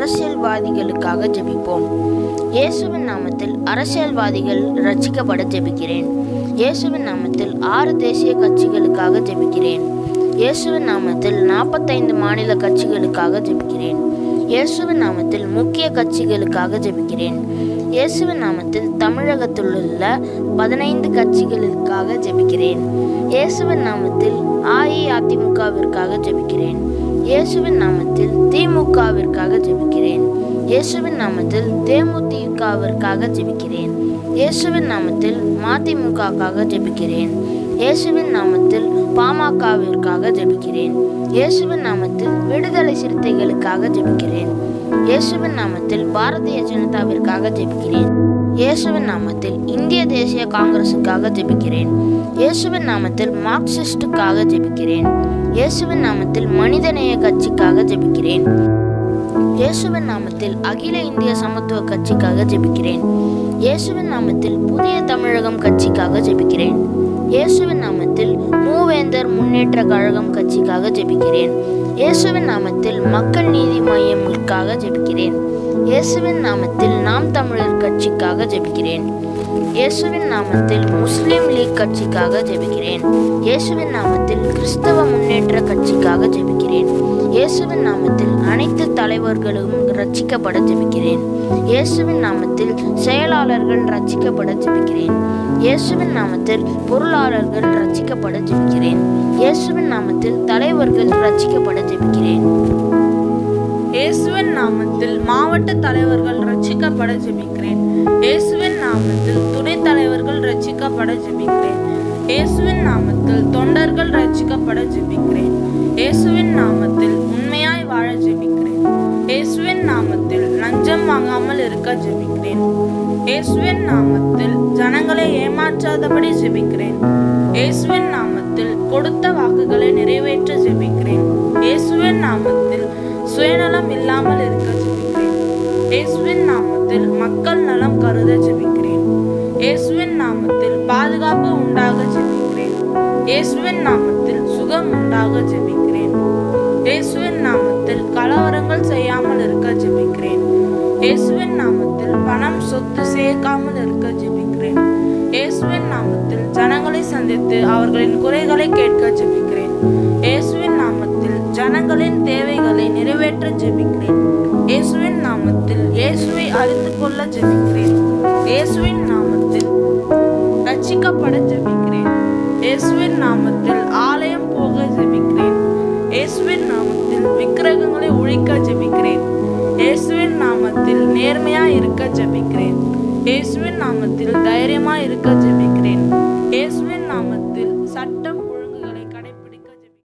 அரசியல்வாதிகளுக்காக ஜெபிப்போம் இயேசுவின் நாமத்தில் அரசியல்வாதிகள் ரட்சிக்கப்பட ஜெபிக்கிறேன் இயேசுவின் நாமத்தில் ஆறு தேசிய கட்சிகளுக்காக ஜெபிக்கிறேன் இயேசுவின் நாமத்தில் நாற்பத்தைந்து மாநில கட்சிகளுக்காக ஜெபிக்கிறேன் இயேசுவின் நாமத்தில் முக்கிய கட்சிகளுக்காக ஜெபிக்கிறேன் இயேசுவின் நாமத்தில் தமிழகத்திலுள்ள பதினைந்து கட்சிகளுக்காக ஜெபிக்கிறேன் இயேசுவின் நாமத்தில் அஇஅதிமுகவிற்காக ஜெபிக்கிறேன் இயேசுவின் நாமத்தில் திமுகவிற்காக ஜெபிக்கிறேன் இயேசுவின் நாமத்தில் தேமுதிகவிற்காக ஜெபிக்கிறேன் இயேசுவின் நாமத்தில் மதிமுகக்காக ஜெபிக்கிறேன் இயேசுவின் நாமத்தில் பாமகவிற்காக ஜெபிக்கிறேன் இயேசுவின் நாமத்தில் விடுதலை சிறுத்தைகளுக்காக ஜெபிக்கிறேன் இயேசுவின் நாமத்தில் பாரதிய ஜனதாவிற்காக ஜெபிக்கிறேன் இயேசுவின் நாமத்தில் இந்திய தேசிய காங்கிரசுக்காக ஜெபிக்கிறேன் இயேசுவின் நாமத்தில் மார்க்சிஸ்டுக்காக ஜெபிக்கிறேன் இயேசுவின் நாமத்தில் மனிதநேய கட்சிக்காக ஜெபிக்கிறேன் இயேசுவின் நாமத்தில் அகில இந்திய சமத்துவ கட்சிக்காக ஜெபிக்கிறேன் இயேசுவின் நாமத்தில் புதிய தமிழகம் கட்சிக்காக ஜெபிக்கிறேன் இயேசுவின் நாமத்தில் மூவேந்தர் முன்னேற்ற கழகம் கட்சிக்காக ஜெபிக்கிறேன் இயேசுவின் நாமத்தில் மக்கள் நீதி மையத்திற்காக ஜெபிக்கிறேன் இயேசுவின் நாமத்தில் நாம் தமிழர் கட்சிக்காக ஜெபிக்கிறேன் இயேசுவின் நாமத்தில் முஸ்லிம் லீக் கட்சிக்காக ஜெபிக்கிறேன் இயேசுவின் நாமத்தில் கிறிஸ்தவ முன்னேற்ற கட்சிக்காக ஜெபிக்கிறேன் இயேசுவின் நாமத்தில் அனைத்து தலைவர்களும் ரட்சிக்கப்பட ஜெபிக்கிறேன் இயேசுவின் நாமத்தில் செயலாளர்கள் ரட்சிக்கப்பட ஜெபிக்கிறேன் இயேசுவின் நாமத்தில் பொருளாளர்கள் ரட்சிக்கப்பட ஜெபிக்கிறேன் இயேசுவின் நாமத்தில் தலைவர்கள் ரட்சிக்கப்பட ஜெபிக்கிறேன் இயேசுவின் நாமத்தில் மாவட்ட தலைவர்கள் ரட்சிக்கப்பட ஜெபிக்கிறேன் இயேசுவின் நாமத்தில் துணைத் தலைவர்கள் ரட்சிக்கப்பட ஜெபிக்கிறேன் இயேசுவின் நாமத்தில் தொண்டர்கள் ரட்சிக்கப்பட ஜெபிக்கிறேன் இயேசுவின் நாமத்தில் உண்மையாய் வாழ ஜெபிக்கிறேன் இயேசுவின் நாமத்தில் லஞ்சம் வாங்காமல் இருக்க ஜெபிக்கிறேன் இயேசுவின் நாமத்தில் ஜனங்களை ஏமாற்றாதபடி ஜெபிக்கிறேன் இயேசுவின் நாமத்தில் கொடுத்த வாக்குகளை நிறைவேற்ற ஜெபிக்கிறேன் இயேசுவின் நாமத்தில் சுயநலம் இல்லாமல் இருக்க ஜெபிக்கிறேன் இயேசுவின் நாமத்தில் மக்கள் நலம் கருத ஜெபிக்கிறேன் இயேசுவின் நாமத்தில் பாதுகாப்பு உண்டாக ஜெபிக்கிறேன் இயேசுவின் நாமத்தில் சுகம் உண்டாக ஜெபிக்கிறேன் இயேசுவின் நாமத்தில் கலவரங்கள் செய்யாமல் இருக்க ஜெபிக்கிறேன் இயேசுவின் நாமத்தில் பணம் சொத்து சேர்க்காமல் இருக்க ஜெபிக்கிறேன் இயேசுவின் நாமத்தில் ஜனங்களை சந்தித்து அவர்களின் குறைகளை கேட்க ஜெபிக்கிறேன் இயேசுவின் நாமத்தில் ஜனங்களின் தேவைகளை நிறைவேற்ற ஜெபிக்கிறேன் இயேசுவின் நாமத்தில் இயேசுவை அறிந்து கொள்ள ஜெபிக்கிறேன் இயேசுவின் நாமத்தில் ரட்சிக்கப்பட ஜெபிக்கிறேன் இயேசுவின் நாமத்தில் ஆலயம் போக ஜெபிக்கிறேன் இயேசுவின் நாமத்தில் விக்கிரகங்களை ஒழிக்க ஜெபிக்கிறேன் இயேசுவின் நாமத்தில் நேர்மையா இருக்க ஜெபிக்கிறேன் இயேசுவின் நாமத்தில் தைரியமா இருக்க ஜெபிக்கிறேன்